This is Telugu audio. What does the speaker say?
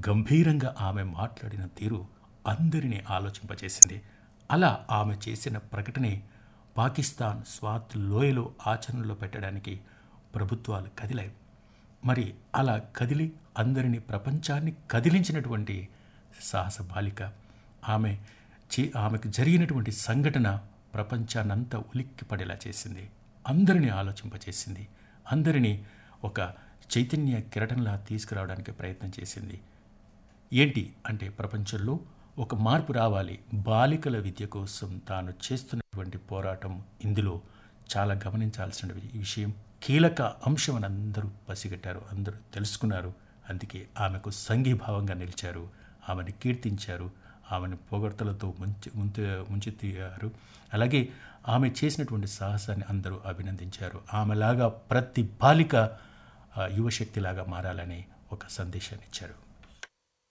గంభీరంగా ఆమె మాట్లాడిన తీరు అందరినీ ఆలోచింపచేసింది అలా ఆమె చేసిన ప్రకటనే పాకిస్తాన్ స్వాత్ లోయలో ఆచరణలో పెట్టడానికి ప్రభుత్వాలు కదిలాయి మరి అలా కదిలి అందరినీ ప్రపంచాన్ని కదిలించినటువంటి సాహస బాలిక ఆమె చే ఆమెకు జరిగినటువంటి సంఘటన ప్రపంచాన్నంతా ఉలిక్కి పడేలా చేసింది అందరినీ ఆలోచింపచేసింది అందరినీ ఒక చైతన్య కిరటంలా తీసుకురావడానికి ప్రయత్నం చేసింది ఏంటి అంటే ప్రపంచంలో ఒక మార్పు రావాలి బాలికల విద్య కోసం తాను చేస్తున్నటువంటి పోరాటం ఇందులో చాలా గమనించాల్సిన విషయం కీలక అంశం అని అందరూ పసిగట్టారు అందరూ తెలుసుకున్నారు అందుకే ఆమెకు సంఘీభావంగా నిలిచారు ఆమెను కీర్తించారు ఆమెను పొగడ్తలతో ముంచి ముంచె ముంచెత్తారు అలాగే ఆమె చేసినటువంటి సాహసాన్ని అందరూ అభినందించారు ఆమెలాగా ప్రతి బాలిక ఆ, యువశక్తిలాగా మారాలని ఒక సందేశాన్ని ఇచ్చారు